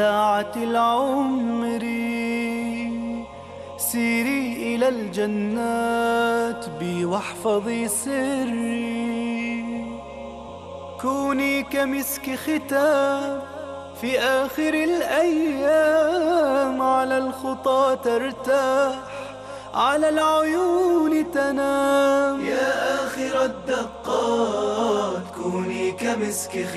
ساعة العمر سيري إلى الجنات بي واحفظي سري كوني كمسك ختام في آخر الأيام على الخطى ترتاح على العيون تنام يا آخر الدقات كوني كمسك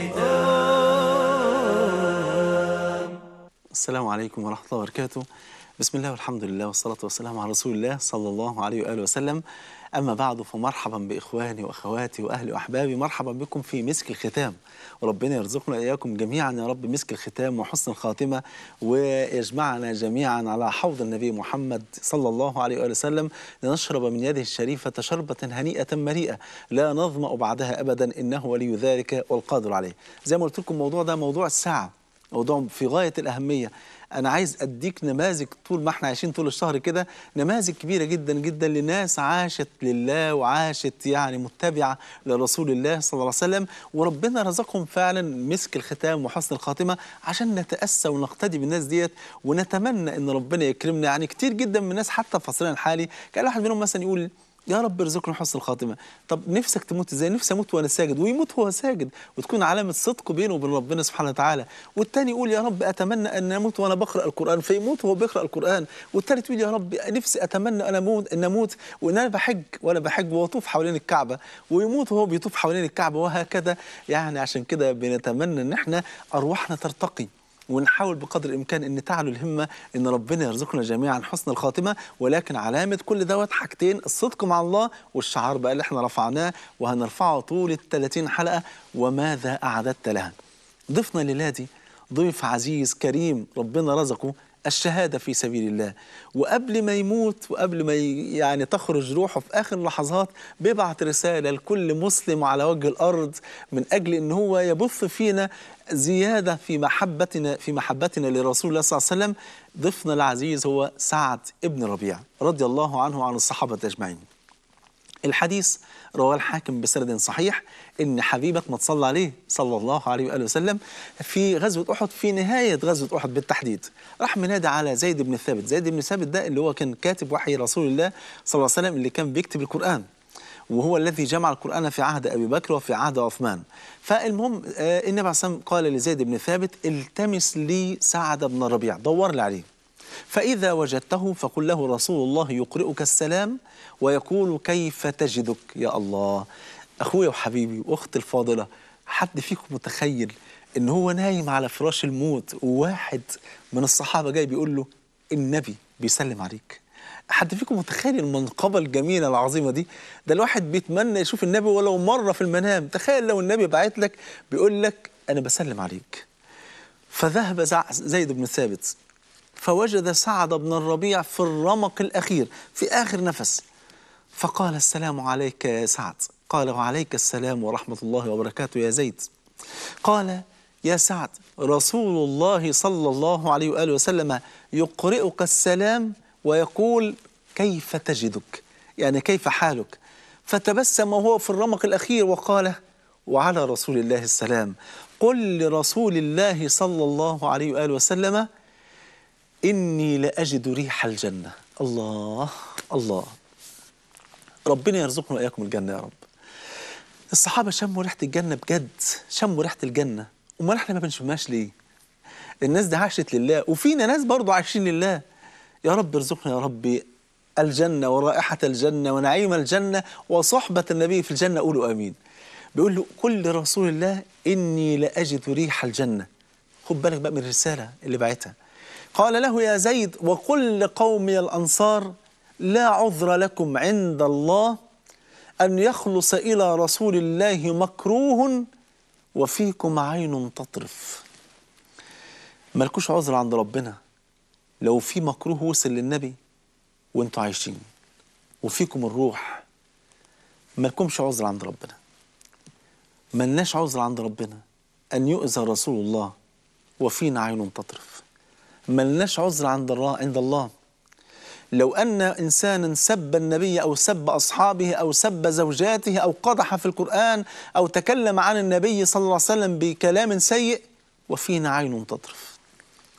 ختام السلام عليكم ورحمة الله وبركاته بسم الله والحمد لله والصلاة والسلام على رسول الله صلى الله عليه وآله وسلم أما بعد فمرحبا بإخواني وأخواتي وأهلي وأحبابي مرحبا بكم في مسك الختام وربنا يرزقنا إياكم جميعا يا رب مسك الختام وحسن الخاتمة ويجمعنا جميعا على حوض النبي محمد صلى الله عليه وآله وسلم لنشرب من يده الشريفة شربة هنيئة مريئة لا نظمأ بعدها أبدا إنه ولي ذلك والقادر عليه زي ما قلت لكم الموضوع ده موضوع الساعة موضوع في غاية الأهمية أنا عايز أديك نماذج طول ما احنا عايشين طول الشهر كده نماذج كبيرة جدا جدا لناس عاشت لله وعاشت يعني متبعة لرسول الله صلى الله عليه وسلم وربنا رزقهم فعلا مسك الختام وحسن الخاتمة عشان نتأسى ونقتدي بالناس ديت ونتمنى إن ربنا يكرمنا يعني كتير جدا من الناس حتى في عصرنا الحالي كان واحد منهم مثلا يقول يا رب ارزقنا حسن الخاتمه طب نفسك تموت ازاي نفسي اموت وانا ساجد ويموت وهو ساجد وتكون علامه صدق بينه وبين ربنا سبحانه وتعالى والتاني يقول يا رب اتمنى ان اموت وانا بقرا القران فيموت وهو بيقرا القران والتالت يقول يا رب نفسي اتمنى ان اموت ان اموت وان انا بحج وانا بحج واطوف حوالين الكعبه ويموت وهو بيطوف حوالين الكعبه وهكذا يعني عشان كده بنتمنى ان احنا ارواحنا ترتقي ونحاول بقدر الامكان ان تعلو الهمه ان ربنا يرزقنا جميعا حسن الخاتمه ولكن علامه كل دوت حاجتين الصدق مع الله والشعار بقى اللي احنا رفعناه وهنرفعه طول ال 30 حلقه وماذا اعددت لها. ضيفنا الليله دي ضيف عزيز كريم ربنا رزقه الشهادة في سبيل الله وقبل ما يموت وقبل ما يعني تخرج روحه في آخر لحظات بيبعت رسالة لكل مسلم على وجه الأرض من أجل أن هو يبث فينا زيادة في محبتنا في محبتنا لرسول الله صلى الله عليه وسلم ضيفنا العزيز هو سعد ابن ربيع رضي الله عنه وعن الصحابة أجمعين الحديث رواه الحاكم بسند صحيح ان حبيبك ما تصلى عليه صلى الله عليه واله وسلم في غزوه احد في نهايه غزوه احد بالتحديد راح منادى على زيد بن ثابت زيد بن ثابت ده اللي هو كان كاتب وحي رسول الله صلى الله عليه وسلم اللي كان بيكتب القران وهو الذي جمع القرآن في عهد أبي بكر وفي عهد عثمان فالمهم آه النبي عليه الصلاة قال لزيد بن ثابت التمس لي سعد بن ربيع دور لي عليه فإذا وجدته فقل له رسول الله يقرئك السلام ويقول كيف تجدك يا الله أخويا وحبيبي وأختي الفاضلة حد فيكم متخيل إن هو نايم على فراش الموت وواحد من الصحابة جاي بيقول له النبي بيسلم عليك حد فيكم متخيل المنقبة الجميلة العظيمة دي ده الواحد بيتمنى يشوف النبي ولو مرة في المنام تخيل لو النبي بعت لك بيقول لك أنا بسلم عليك فذهب زيد بن ثابت فوجد سعد بن الربيع في الرمق الأخير في آخر نفس فقال السلام عليك يا سعد قال وعليك السلام ورحمة الله وبركاته يا زيد قال يا سعد رسول الله صلى الله عليه وآله وسلم يقرئك السلام ويقول كيف تجدك يعني كيف حالك فتبسم وهو في الرمق الأخير وقال وعلى رسول الله السلام قل لرسول الله صلى الله عليه وآله وسلم إني لأجد ريح الجنة الله الله ربنا يرزقنا وإياكم الجنة يا رب الصحابة شموا ريحة الجنة بجد شموا ريحة الجنة أمال إحنا ما بنشمهاش ليه الناس دي عاشت لله وفينا ناس برضو عايشين لله يا رب ارزقنا يا رب الجنة ورائحة الجنة ونعيم الجنة وصحبة النبي في الجنة قولوا آمين بيقول له كل رسول الله إني لأجد ريح الجنة خد بالك بقى من الرسالة اللي بعتها قال له يا زيد وقل لقومي الأنصار لا عذر لكم عند الله أن يخلص إلى رسول الله مكروه وفيكم عين تطرف مالكوش عذر عند ربنا لو في مكروه وصل للنبي وانتوا عايشين وفيكم الروح مالكمش عذر عند ربنا ملناش عذر عند ربنا أن يؤذى رسول الله وفينا عين تطرف ملناش عذر عند الله عند الله لو أن إنسانا سب النبي أو سب أصحابه أو سب زوجاته أو قدح في القرآن أو تكلم عن النبي صلى الله عليه وسلم بكلام سيء وفينا عين تطرف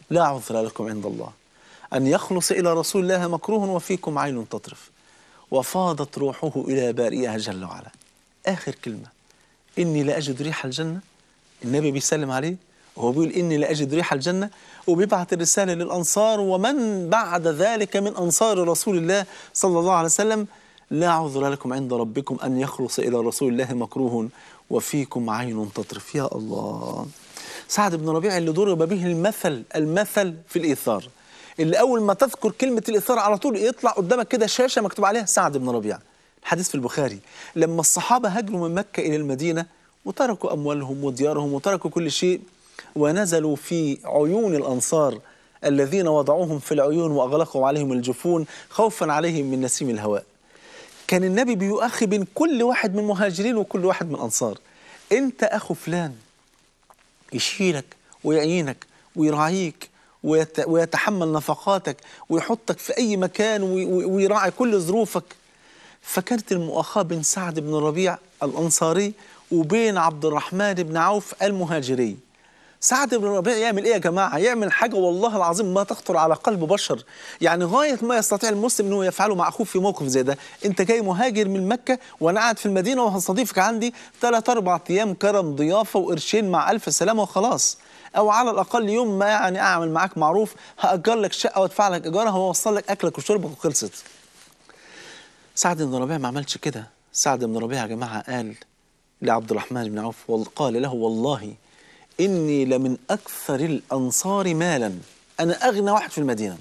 لا عذر لكم عند الله أن يخلص إلى رسول الله مكروه وفيكم عين تطرف وفاضت روحه إلى بارئها جل وعلا آخر كلمة إني لأجد ريح الجنة النبي بيسلم عليه وهو بيقول إني لأجد ريح الجنة وبيبعت الرسالة للأنصار ومن بعد ذلك من أنصار رسول الله صلى الله عليه وسلم لا عذر لكم عند ربكم أن يخلص إلى رسول الله مكروه وفيكم عين تطرف يا الله سعد بن ربيع اللي ضرب به المثل المثل في الإيثار اللي أول ما تذكر كلمة الإيثار على طول يطلع قدامك كده شاشة مكتوب عليها سعد بن ربيع الحديث في البخاري لما الصحابة هاجروا من مكة إلى المدينة وتركوا أموالهم وديارهم وتركوا كل شيء ونزلوا في عيون الأنصار الذين وضعوهم في العيون وأغلقوا عليهم الجفون خوفا عليهم من نسيم الهواء كان النبي بيؤخي بين كل واحد من مهاجرين وكل واحد من أنصار أنت أخو فلان يشيلك ويعينك ويراعيك ويت... ويتحمل نفقاتك ويحطك في أي مكان وي... ويراعي كل ظروفك فكانت المؤاخاة بين سعد بن ربيع الأنصاري وبين عبد الرحمن بن عوف المهاجري سعد بن ربيع يعمل ايه يا جماعه؟ يعمل حاجه والله العظيم ما تخطر على قلب بشر، يعني غايه ما يستطيع المسلم انه يفعله مع اخوه في موقف زي ده، انت جاي مهاجر من مكه وانا قاعد في المدينه وهستضيفك عندي ثلاث اربع ايام كرم ضيافه وقرشين مع الف سلامه وخلاص. او على الاقل يوم ما يعني اعمل معاك معروف هاجر لك شقه وادفع لك ايجارها واوصل لك اكلك وشربك وخلصت. سعد بن ربيع ما عملش كده، سعد بن ربيع يا جماعه قال لعبد الرحمن بن عوف قال له والله إني لمن أكثر الأنصار مالا أنا أغنى واحد في المدينة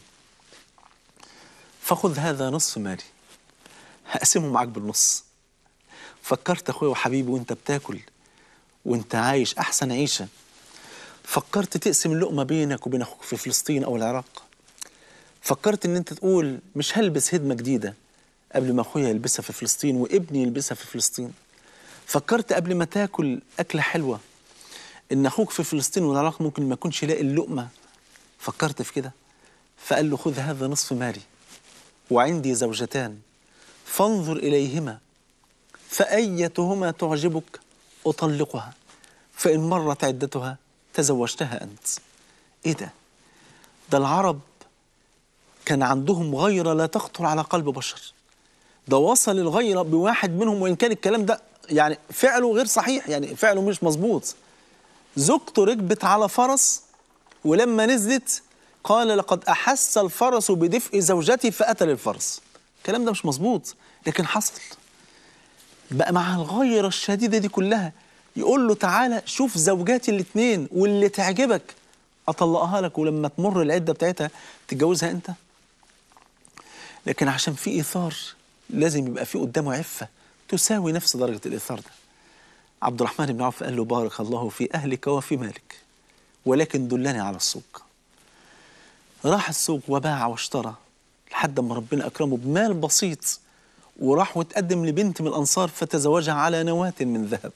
فخذ هذا نصف مالي هقسمه معاك بالنص فكرت أخويا وحبيبي وأنت بتاكل وأنت عايش أحسن عيشة فكرت تقسم اللقمة بينك وبين أخوك في فلسطين أو العراق فكرت إن أنت تقول مش هلبس هدمة جديدة قبل ما أخويا يلبسها في فلسطين وابني يلبسها في فلسطين فكرت قبل ما تاكل أكلة حلوة ان اخوك في فلسطين والعراق ممكن ما يكونش لاقي اللقمه فكرت في كده فقال له خذ هذا نصف مالي وعندي زوجتان فانظر اليهما فايتهما تعجبك اطلقها فان مرت عدتها تزوجتها انت ايه ده ده العرب كان عندهم غيره لا تخطر على قلب بشر ده وصل الغيره بواحد منهم وان كان الكلام ده يعني فعله غير صحيح يعني فعله مش مظبوط زوجته ركبت على فرس ولما نزلت قال لقد أحس الفرس بدفء زوجتي فأتى للفرس الكلام ده مش مظبوط لكن حصل بقى مع الغيرة الشديدة دي كلها يقول له تعالى شوف زوجاتي الاثنين واللي تعجبك أطلقها لك ولما تمر العدة بتاعتها تتجوزها أنت لكن عشان في إيثار لازم يبقى في قدامه عفة تساوي نفس درجة الإيثار ده عبد الرحمن بن عوف قال له بارك الله في أهلك وفي مالك ولكن دلني على السوق راح السوق وباع واشترى لحد ما ربنا أكرمه بمال بسيط وراح وتقدم لبنت من الأنصار فتزوجها على نواة من ذهب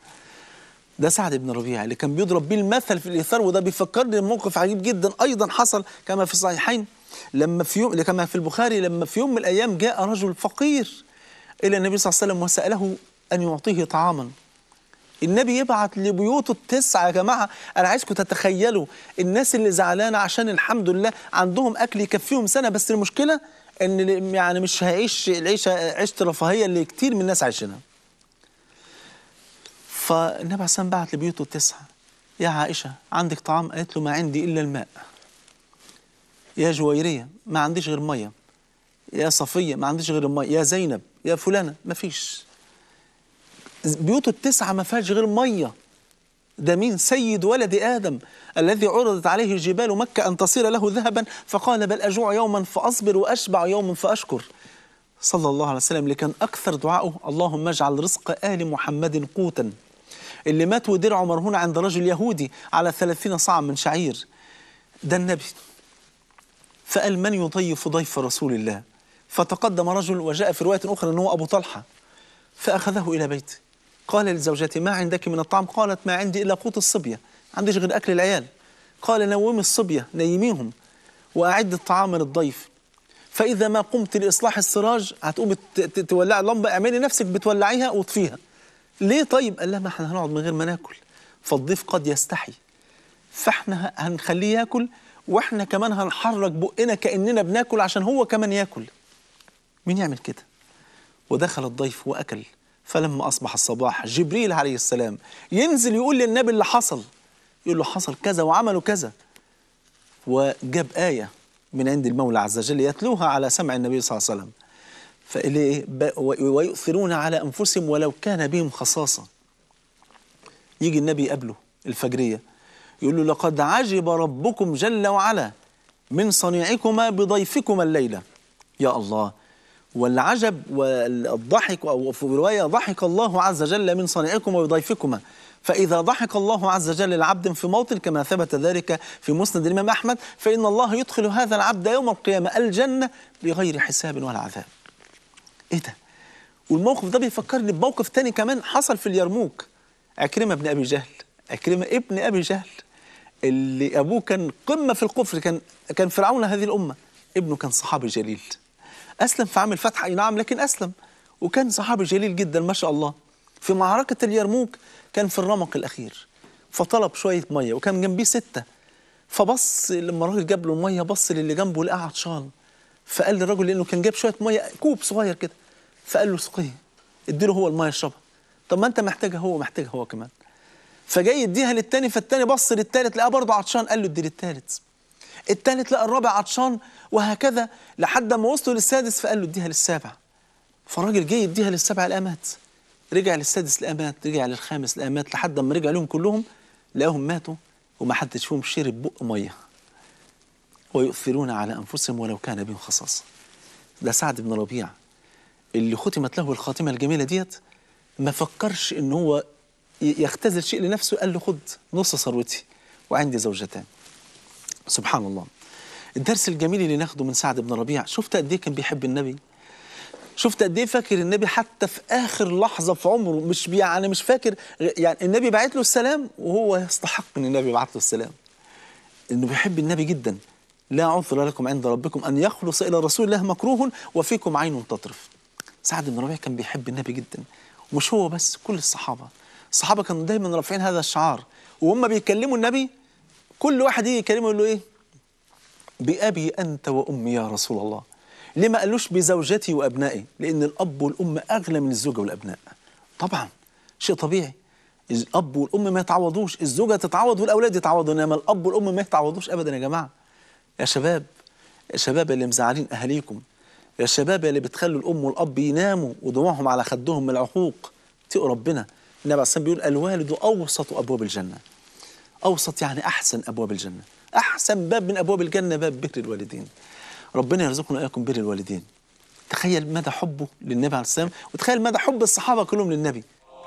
ده سعد بن ربيعة اللي كان بيضرب بيه المثل في الإيثار وده بيفكرني بموقف عجيب جدا أيضا حصل كما في الصحيحين لما في يوم كما في البخاري لما في يوم من الأيام جاء رجل فقير إلى النبي صلى الله عليه وسلم وسأله أن يعطيه طعاما النبي يبعت لبيوته التسعة يا جماعة أنا عايزكم تتخيلوا الناس اللي زعلانة عشان الحمد لله عندهم أكل يكفيهم سنة بس المشكلة إن يعني مش هيعيش العيشة عيشة الرفاهية اللي كتير من الناس عايشينها. فالنبي عليه الصلاة بعت لبيوته التسعة يا عائشة عندك طعام؟ قالت له ما عندي إلا الماء. يا جويرية ما عنديش غير مية. يا صفية ما عنديش غير المية. يا زينب يا فلانة ما فيش. بيوته التسعة ما فيهاش غير مية ده مين سيد ولد آدم الذي عرضت عليه جبال مكة أن تصير له ذهبا فقال بل أجوع يوما فأصبر وأشبع يوما فأشكر صلى الله عليه وسلم اللي كان أكثر دعائه اللهم اجعل رزق آل محمد قوتا اللي مات ودرعه مرهون عند رجل يهودي على ثلاثين صاع من شعير ده النبي فقال من يضيف ضيف رسول الله فتقدم رجل وجاء في رواية أخرى أنه أبو طلحة فأخذه إلى بيته قال لزوجته ما عندك من الطعام قالت ما عندي إلا قوت الصبية عنديش غير أكل العيال قال نومي الصبية نيميهم وأعد الطعام للضيف فإذا ما قمت لإصلاح السراج هتقوم تولع اللمبة اعملي نفسك بتولعيها وطفيها ليه طيب؟ قال لها ما احنا هنقعد من غير ما ناكل فالضيف قد يستحي فاحنا هنخليه ياكل واحنا كمان هنحرك بقنا كاننا بناكل عشان هو كمان ياكل مين يعمل كده ودخل الضيف واكل فلما اصبح الصباح جبريل عليه السلام ينزل يقول للنبي اللي حصل يقول له حصل كذا وعملوا كذا وجاب آية من عند المولى عز وجل يتلوها على سمع النبي صلى الله عليه وسلم فإليه ب- ويؤثرون على أنفسهم ولو كان بهم خصاصة يجي النبي يقابله الفجرية يقول له لقد عجب ربكم جل وعلا من صنيعكما بضيفكما الليلة يا الله والعجب والضحك أو في رواية ضحك الله عز وجل من صنيعكما بضيفكما فإذا ضحك الله عز وجل لعبد في موطن كما ثبت ذلك في مسند الإمام أحمد فإن الله يدخل هذا العبد يوم القيامة الجنة بغير حساب ولا عذاب إيه ده؟ والموقف ده بيفكرني بموقف تاني كمان حصل في اليرموك عكرمة بن أبي جهل عكرمة ابن أبي جهل اللي أبوه كان قمة في الكفر كان كان فرعون هذه الأمة ابنه كان صحابي جليل أسلم في عام الفتح أي نعم لكن أسلم وكان صحابي جليل جدا ما شاء الله في معركة اليرموك كان في الرمق الأخير فطلب شوية مية وكان جنبيه ستة فبص لما الراجل جاب له المية بص للي جنبه لقى عطشان فقال للراجل لأنه كان جاب شوية مية كوب صغير كده فقال له سقيه اديله هو المية يشربها طب ما أنت محتاجها هو محتاجها هو كمان فجاي يديها للتاني فالتاني بص للتالت لقاه برضه عطشان قال له ادي للتالت التالت لقى الرابع عطشان وهكذا لحد ما وصلوا للسادس فقال له اديها للسابع فالراجل جاي يديها للسابع الامات رجع للسادس الامات رجع للخامس الامات لحد ما رجع لهم كلهم لقاهم ماتوا وما حدش فيهم شرب بق ميه ويؤثرون على انفسهم ولو كان بهم خصاصه ده سعد بن ربيع اللي ختمت له الخاتمه الجميله ديت ما فكرش ان هو ي- يختزل شيء لنفسه قال له خد نص ثروتي وعندي زوجتان سبحان الله الدرس الجميل اللي ناخده من سعد بن ربيع شفت قد ايه كان بيحب النبي شفت قد ايه فاكر النبي حتى في اخر لحظه في عمره مش بي- يعني مش فاكر يعني النبي بعت له السلام وهو يستحق ان النبي يبعت له السلام انه بيحب النبي جدا لا عذر لكم عند ربكم ان يخلص الى رسول الله مكروه وفيكم عين تطرف سعد بن ربيع كان بيحب النبي جدا ومش هو بس كل الصحابه الصحابه كانوا دايما رافعين هذا الشعار وهم بيكلموا النبي كل واحد يجي يكلمه يقول له ايه بأبي أنت وأمي يا رسول الله ليه ما قالوش بزوجتي وأبنائي لأن الأب والأم أغلى من الزوجة والأبناء طبعا شيء طبيعي الأب والأم ما يتعوضوش الزوجة تتعوض والأولاد يتعوضوا إنما الأب والأم ما يتعوضوش أبدا يا جماعة يا شباب يا شباب اللي مزعلين أهاليكم يا شباب اللي بتخلوا الأم والأب يناموا ودموعهم على خدهم من العقوق اتقوا ربنا النبي عليه الصلاة والسلام بيقول الوالد أوسط أبواب الجنة أوسط يعني أحسن أبواب الجنة أحسن باب من أبواب الجنة باب بر الوالدين ربنا يرزقنا إياكم بر الوالدين تخيل مدى حبه للنبي عليه السلام وتخيل مدى حب الصحابة كلهم للنبي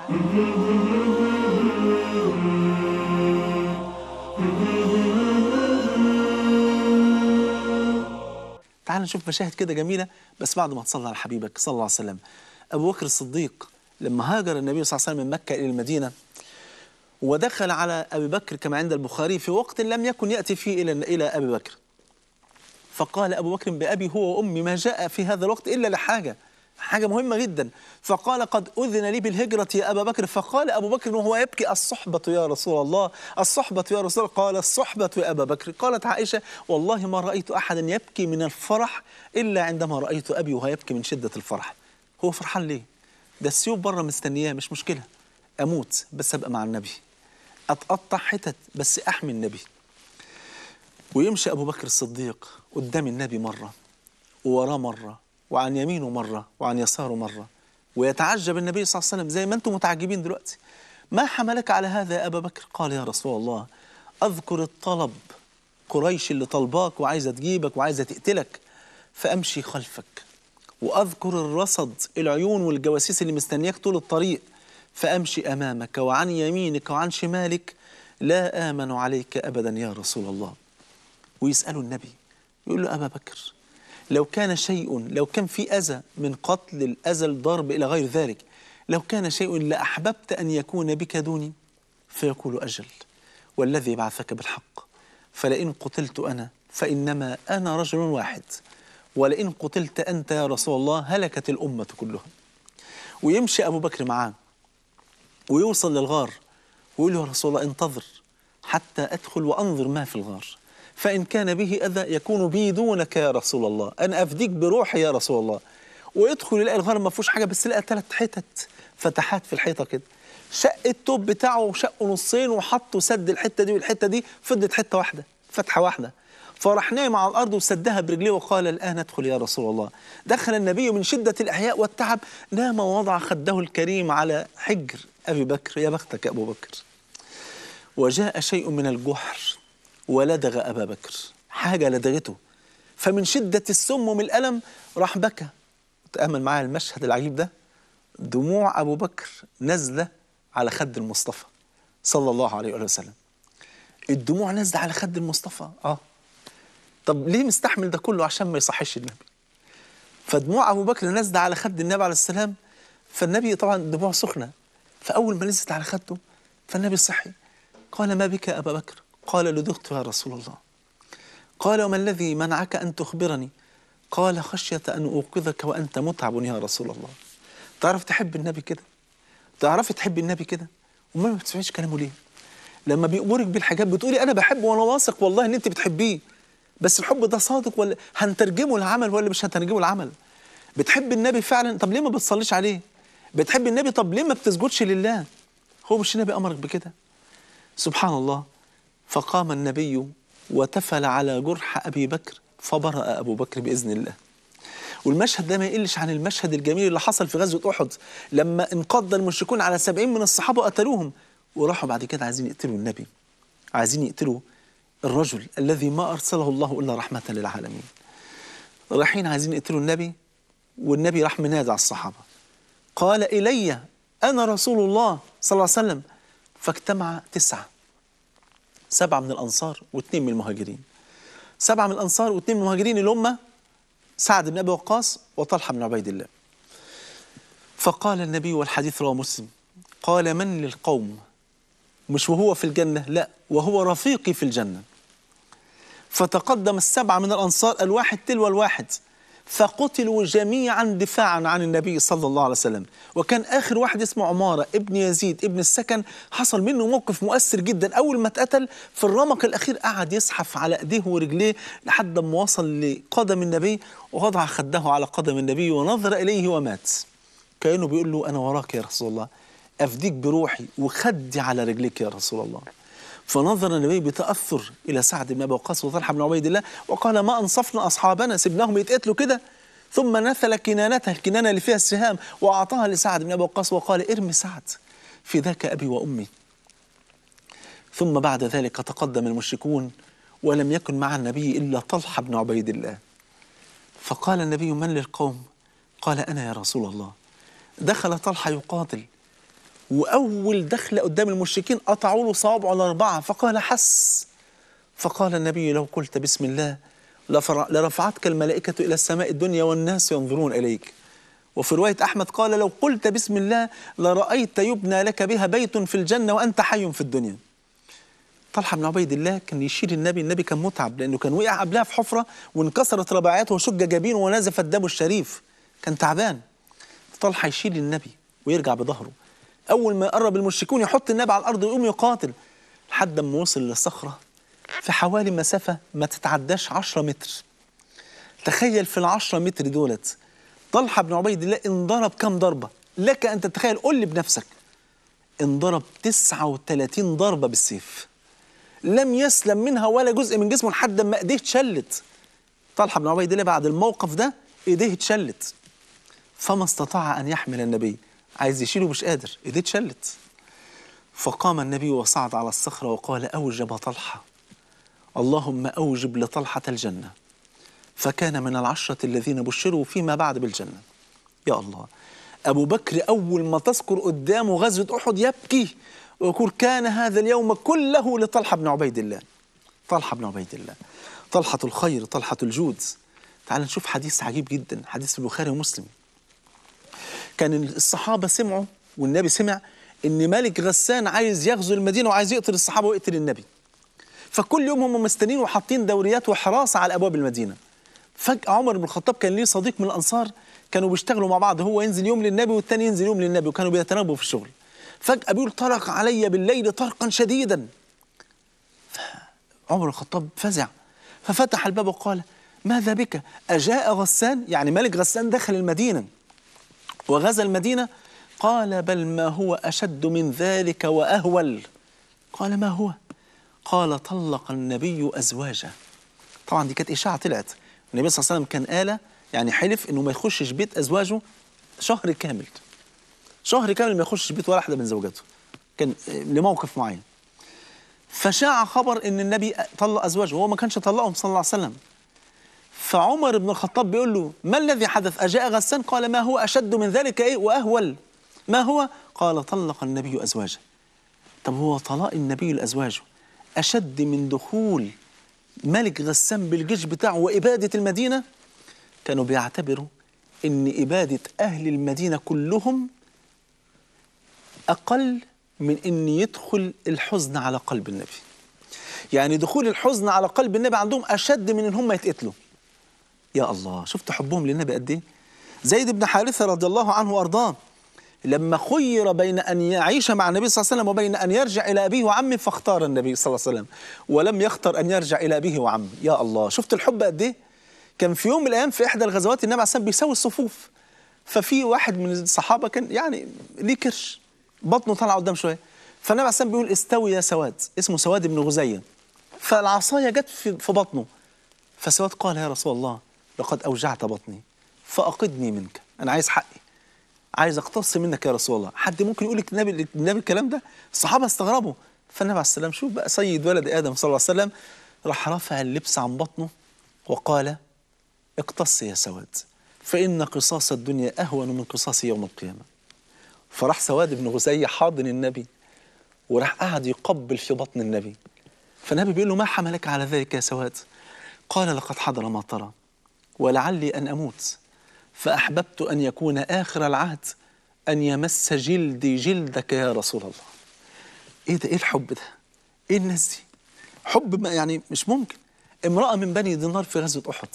تعال نشوف مشاهد كده جميلة بس بعد ما تصلى على حبيبك صلى الله عليه وسلم أبو بكر الصديق لما هاجر النبي صلى الله عليه وسلم من مكة إلى المدينة ودخل على أبي بكر كما عند البخاري في وقت لم يكن يأتي فيه إلى إلى أبي بكر فقال أبو بكر بأبي هو وأمي ما جاء في هذا الوقت إلا لحاجة حاجة مهمة جدا فقال قد أذن لي بالهجرة يا أبا بكر فقال أبو بكر وهو يبكي الصحبة يا رسول الله الصحبة يا رسول الله قال الصحبة يا أبا بكر قالت عائشة والله ما رأيت أحدا يبكي من الفرح إلا عندما رأيت أبي وهو يبكي من شدة الفرح هو فرحان ليه ده السيوف بره مستنياه مش مشكلة أموت بس أبقى مع النبي أتقطع حتت بس أحمي النبي ويمشي أبو بكر الصديق قدام النبي مرة ووراه مرة وعن يمينه مرة وعن يساره مرة ويتعجب النبي صلى الله عليه وسلم زي ما أنتم متعجبين دلوقتي ما حملك على هذا يا أبا بكر قال يا رسول الله أذكر الطلب قريش اللي طلباك وعايزة تجيبك وعايزة تقتلك فأمشي خلفك وأذكر الرصد العيون والجواسيس اللي مستنياك طول الطريق فأمشي أمامك وعن يمينك وعن شمالك لا آمن عليك أبدا يا رسول الله ويسألوا النبي يقول له أبا بكر لو كان شيء لو كان في أذى من قتل الأذى الضرب إلى غير ذلك لو كان شيء لأحببت أن يكون بك دوني فيقول أجل والذي بعثك بالحق فلئن قتلت أنا فإنما أنا رجل واحد ولئن قتلت أنت يا رسول الله هلكت الأمة كلها ويمشي أبو بكر معاه ويوصل للغار ويقول له يا رسول الله انتظر حتى أدخل وأنظر ما في الغار فإن كان به أذى يكون بي دونك يا رسول الله أنا أفديك بروحي يا رسول الله ويدخل يلاقي الغار ما فيهوش حاجة بس لقى ثلاث حتت فتحات في الحيطة كده شق التوب بتاعه وشقه نصين وحط وسد الحتة دي والحتة دي فضت حتة واحدة فتحة واحدة فراح نايم على الأرض وسدها برجليه وقال الآن ادخل يا رسول الله دخل النبي من شدة الإحياء والتعب نام ووضع خده الكريم على حجر أبي بكر يا بختك يا أبو بكر وجاء شيء من الجحر ولدغ أبا بكر حاجة لدغته فمن شدة السم ومن الألم راح بكى تأمل معايا المشهد العجيب ده دموع أبو بكر نازلة على خد المصطفى صلى الله عليه وآله وسلم الدموع نازلة على خد المصطفى آه طب ليه مستحمل ده كله عشان ما يصحش النبي فدموع أبو بكر نازلة على خد النبي عليه السلام فالنبي طبعا دموع سخنة فأول ما نزلت على خده فالنبي صحي قال ما بك يا أبا بكر قال لدغت يا رسول الله قال وما الذي منعك أن تخبرني قال خشية أن أوقظك وأنت متعب يا رسول الله تعرف تحب النبي كده تعرفي تحب النبي كده وما ما بتسمعيش كلامه ليه لما بيأمرك بالحاجات بتقولي أنا بحبه وأنا واثق والله إن أنت بتحبيه بس الحب ده صادق ولا هنترجمه لعمل ولا مش هنترجمه لعمل بتحب النبي فعلا طب ليه ما بتصليش عليه بتحب النبي طب ليه ما بتسجدش لله هو مش النبي أمرك بكده سبحان الله فقام النبي وتفل على جرح أبي بكر فبرأ أبو بكر بإذن الله والمشهد ده ما يقلش عن المشهد الجميل اللي حصل في غزوة أحد لما انقض المشركون على سبعين من الصحابة وقتلوهم وراحوا بعد كده عايزين يقتلوا النبي عايزين يقتلوا الرجل الذي ما أرسله الله إلا رحمة للعالمين رايحين عايزين يقتلوا النبي والنبي راح منادى على الصحابة قال إلي أنا رسول الله صلى الله عليه وسلم فاجتمع تسعة سبعة من الأنصار واثنين من المهاجرين سبعة من الأنصار واثنين من المهاجرين اللي هم سعد بن أبي وقاص وطلحة بن عبيد الله فقال النبي والحديث رواه مسلم قال من للقوم مش وهو في الجنة لا وهو رفيقي في الجنة فتقدم السبعة من الأنصار الواحد تلو الواحد فقتلوا جميعا دفاعا عن النبي صلى الله عليه وسلم وكان آخر واحد اسمه عمارة ابن يزيد ابن السكن حصل منه موقف مؤثر جدا أول ما اتقتل في الرمق الأخير قعد يزحف على إيديه ورجليه لحد ما وصل لقدم النبي ووضع خده على قدم النبي ونظر إليه ومات كأنه بيقول له أنا وراك يا رسول الله أفديك بروحي وخدي على رجليك يا رسول الله فنظر النبي بتأثر إلى سعد بن أبي وقاص وطلحة بن عبيد الله وقال ما أنصفنا أصحابنا سبناهم يتقتلوا كده ثم نثل كنانتها الكنانة اللي فيها السهام وأعطاها لسعد بن أبي وقاص وقال ارمي سعد فداك أبي وأمي ثم بعد ذلك تقدم المشركون ولم يكن مع النبي إلا طلحة بن عبيد الله فقال النبي من للقوم قال أنا يا رسول الله دخل طلحة يقاتل وأول دخل قدام المشركين قطعوا له صوابعه الأربعة فقال حس فقال النبي لو قلت بسم الله لفر- لرفعتك الملائكة إلى السماء الدنيا والناس ينظرون إليك وفي رواية أحمد قال لو قلت بسم الله لرأيت يبنى لك بها بيت في الجنة وأنت حي في الدنيا طلحة بن عبيد الله كان يشيل النبي النبي كان متعب لأنه كان وقع قبلها في حفرة وانكسرت رباعياته وشج جبينه ونزف دمه الشريف كان تعبان طلحة يشيل النبي ويرجع بظهره أول ما يقرب المشركون يحط النبي على الأرض ويقوم يقاتل لحد ما وصل للصخرة في حوالي مسافة ما تتعداش 10 متر تخيل في العشرة متر دولت طلحة بن عبيد الله انضرب كم ضربة لك أن تتخيل قل لي بنفسك انضرب 39 ضربة بالسيف لم يسلم منها ولا جزء من جسمه لحد ما ايديه اتشلت طلحة بن عبيد الله بعد الموقف ده ايديه اتشلت فما استطاع أن يحمل النبي عايز يشيله مش قادر ايديه اتشلت فقام النبي وصعد على الصخرة وقال أوجب طلحة اللهم أوجب لطلحة الجنة فكان من العشرة الذين بشروا فيما بعد بالجنة يا الله أبو بكر أول ما تذكر قدامه غزوة أحد يبكي ويقول كان هذا اليوم كله لطلحة بن عبيد الله طلحة بن عبيد الله طلحة الخير طلحة الجود تعال نشوف حديث عجيب جدا حديث في البخاري ومسلم كان الصحابة سمعوا والنبي سمع إن ملك غسان عايز يغزو المدينة وعايز يقتل الصحابة ويقتل النبي فكل يوم هم مستنين وحاطين دوريات وحراسة على أبواب المدينة فجأة عمر بن الخطاب كان ليه صديق من الأنصار كانوا بيشتغلوا مع بعض هو ينزل يوم للنبي والتاني ينزل يوم للنبي وكانوا بيتناوبوا في الشغل فجأة بيقول طرق علي بالليل طرقا شديدا عمر بن الخطاب فزع ففتح الباب وقال ماذا بك أجاء غسان يعني ملك غسان دخل المدينة وغزا المدينة قال بل ما هو أشد من ذلك وأهول قال ما هو قال طلق النبي أزواجه طبعا دي كانت إشاعة طلعت النبي صلى الله عليه وسلم كان آلة يعني حلف إنه ما يخشش بيت أزواجه شهر كامل شهر كامل ما يخشش بيت ولا واحدة من زوجاته كان لموقف معين فشاع خبر ان النبي طلق ازواجه وهو ما كانش طلقهم صلى الله عليه وسلم فعمر بن الخطاب بيقول له ما الذي حدث اجاء غسان قال ما هو اشد من ذلك ايه واهول ما هو قال طلق النبي ازواجه طب هو طلاق النبي لازواجه اشد من دخول ملك غسان بالجيش بتاعه واباده المدينه كانوا بيعتبروا ان اباده اهل المدينه كلهم اقل من ان يدخل الحزن على قلب النبي يعني دخول الحزن على قلب النبي عندهم اشد من ان هم يتقتلوا يا الله شفت حبهم للنبي قد ايه زيد بن حارثه رضي الله عنه وارضاه لما خير بين ان يعيش مع النبي صلى الله عليه وسلم وبين ان يرجع الى ابيه وعمه فاختار النبي صلى الله عليه وسلم ولم يختر ان يرجع الى ابيه وعمه يا الله شفت الحب قد ايه كان في يوم من الايام في احدى الغزوات النبي عليه الصلاه والسلام بيساوي الصفوف ففي واحد من الصحابه كان يعني ليه كرش بطنه طالع قدام شويه فالنبي عليه الصلاه بيقول استوي يا سواد اسمه سواد بن غزيه فالعصايه جت في, في بطنه فسواد قال يا رسول الله لقد اوجعت بطني فاقدني منك انا عايز حقي عايز اقتص منك يا رسول الله حد ممكن يقول لك النبي النبي الكلام ده الصحابه استغربوا فالنبي عليه السلام شوف بقى سيد ولد ادم صلى الله عليه وسلم راح رفع اللبس عن بطنه وقال اقتص يا سواد فان قصاص الدنيا اهون من قصاص يوم القيامه فراح سواد بن غزية حاضن النبي وراح قعد يقبل في بطن النبي فالنبي بيقول له ما حملك على ذلك يا سواد قال لقد حضر ما ترى ولعلي أن أموت فأحببت أن يكون آخر العهد أن يمس جلدي جلدك يا رسول الله إيه ده إيه الحب ده إيه الناس دي حب ما يعني مش ممكن امرأة من بني دينار في غزوة أحد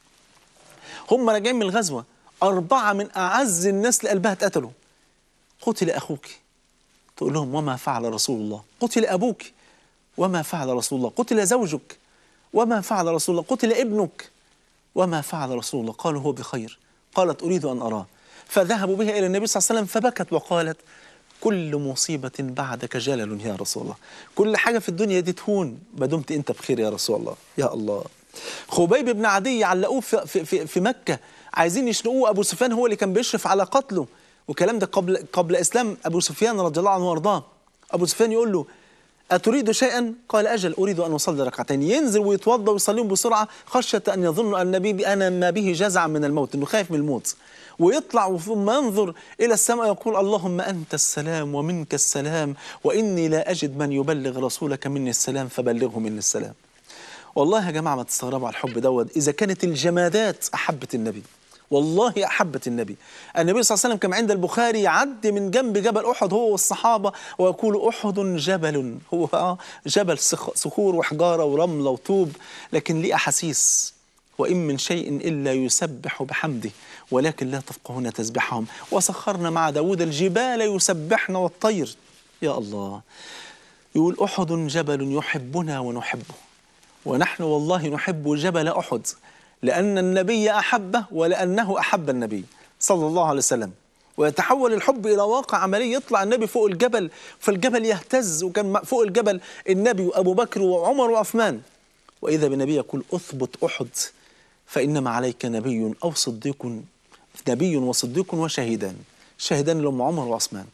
هم راجعين من الغزوة أربعة من أعز الناس لقلبها اتقتلوا قتل أخوك تقول لهم وما فعل رسول الله قتل أبوك وما فعل رسول الله قتل زوجك وما فعل رسول الله قتل ابنك وما فعل رسول الله قالوا هو بخير قالت أريد أن أراه فذهبوا بها إلى النبي صلى الله عليه وسلم فبكت وقالت كل مصيبة بعدك جلل يا رسول الله كل حاجة في الدنيا دي تهون ما دمت أنت بخير يا رسول الله يا الله خبيب بن عدي علقوه في, في, في, في مكة عايزين يشنقوه أبو سفيان هو اللي كان بيشرف على قتله والكلام ده قبل قبل اسلام ابو سفيان رضي الله عنه وارضاه ابو سفيان يقول له اتريد شيئا قال اجل اريد ان اصلي ركعتين ينزل ويتوضا ويصليهم بسرعه خشيه ان يظن ان النبي انا ما به جزع من الموت انه خايف من الموت ويطلع ثم ينظر الى السماء يقول اللهم انت السلام ومنك السلام واني لا اجد من يبلغ رسولك مني السلام فبلغه مني السلام والله يا جماعه ما تستغربوا على الحب دوت اذا كانت الجمادات احبت النبي والله أحبت النبي النبي صلى الله عليه وسلم كما عند البخاري يعدي من جنب جبل أحد هو والصحابة ويقول أحد جبل هو آه جبل صخور وحجارة ورملة وطوب لكن ليه أحاسيس وإن من شيء إلا يسبح بحمده ولكن لا تفقهون تسبحهم وسخرنا مع داود الجبال يسبحن والطير يا الله يقول أحد جبل يحبنا ونحبه ونحن والله نحب جبل أحد لأن النبي أحبه ولأنه أحب النبي صلى الله عليه وسلم ويتحول الحب إلى واقع عملي يطلع النبي فوق الجبل فالجبل يهتز وكان فوق الجبل النبي وأبو بكر وعمر وعثمان وإذا بالنبي يقول أثبت أحد فإنما عليك نبي أو صديق نبي وصديق وشهيدان شهيدان لهم عمر وعثمان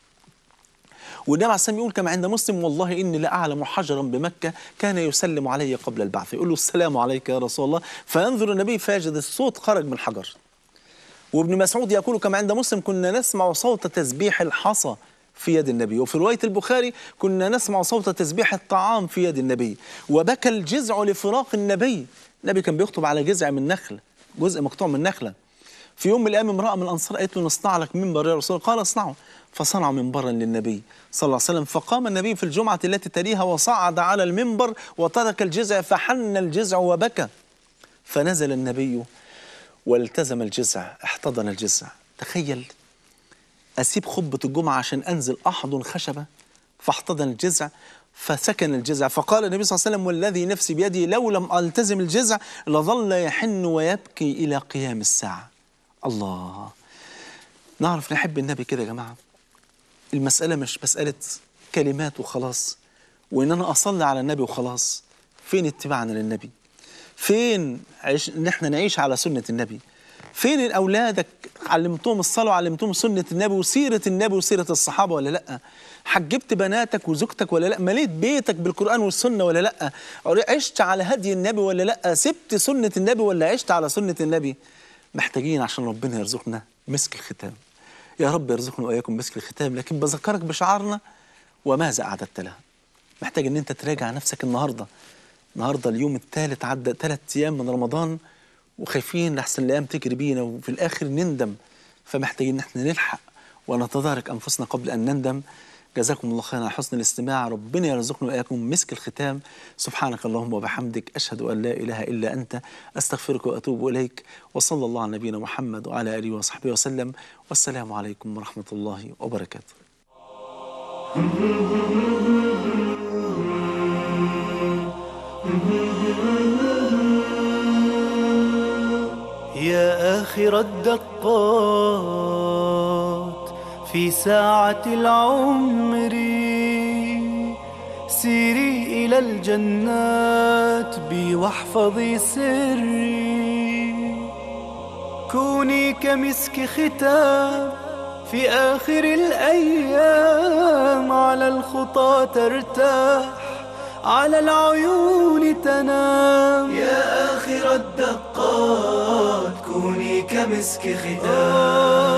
والنبي عليه السلام يقول كما عند مسلم والله اني لاعلم حجرا بمكه كان يسلم علي قبل البعث يقول له السلام عليك يا رسول الله فينظر النبي فيجد الصوت خرج من الحجر وابن مسعود يقول كما عند مسلم كنا نسمع صوت تسبيح الحصى في يد النبي وفي رواية البخاري كنا نسمع صوت تسبيح الطعام في يد النبي وبكى الجزع لفراق النبي النبي كان بيخطب على جزع من نخل جزء مقطوع من نخلة في يوم من الأيام امرأة من الأنصار قالت له نصنع لك منبر يا رسول الله قال اصنعه فصنعوا منبرا للنبي صلى الله عليه وسلم فقام النبي في الجمعة التي تليها وصعد على المنبر وترك الجزع فحن الجزع وبكى فنزل النبي والتزم الجزع احتضن الجزع تخيل أسيب خطبة الجمعة عشان أنزل أحضن خشبة فاحتضن الجزع فسكن الجزع فقال النبي صلى الله عليه وسلم والذي نفسي بيده لو لم ألتزم الجزع لظل يحن ويبكي إلى قيام الساعة الله نعرف نحب النبي كده يا جماعة المسألة مش مسألة كلمات وخلاص وإن أنا أصلي على النبي وخلاص فين اتباعنا للنبي فين عيش ان احنا نعيش على سنة النبي فين أولادك علمتهم الصلاة وعلمتهم سنة النبي وسيرة النبي وسيرة الصحابة ولا لأ حجبت بناتك وزوجتك ولا لأ مليت بيتك بالقرآن والسنة ولا لأ عشت على هدي النبي ولا لأ سبت سنة النبي ولا عشت على سنة النبي محتاجين عشان ربنا يرزقنا مسك الختام يا رب يرزقنا وإياكم مسك الختام لكن بذكرك بشعارنا وماذا أعددت لها محتاج ان انت تراجع نفسك النهارده النهارده اليوم الثالث عدى ثلاث ايام من رمضان وخايفين لحسن الايام تجري بينا وفي الاخر نندم فمحتاجين ان احنا نلحق ونتدارك انفسنا قبل ان نندم جزاكم الله خيرا على حسن الاستماع ربنا يرزقنا واياكم مسك الختام سبحانك اللهم وبحمدك اشهد ان لا اله الا انت استغفرك واتوب اليك وصلى الله على نبينا محمد وعلى اله وصحبه وسلم والسلام عليكم ورحمه الله وبركاته يا آخر الدقات في ساعة العمر سيري إلى الجنات بي واحفظي سري كوني كمسك ختام في آخر الأيام على الخطى ترتاح على العيون تنام يا آخر الدقات كوني كمسك ختام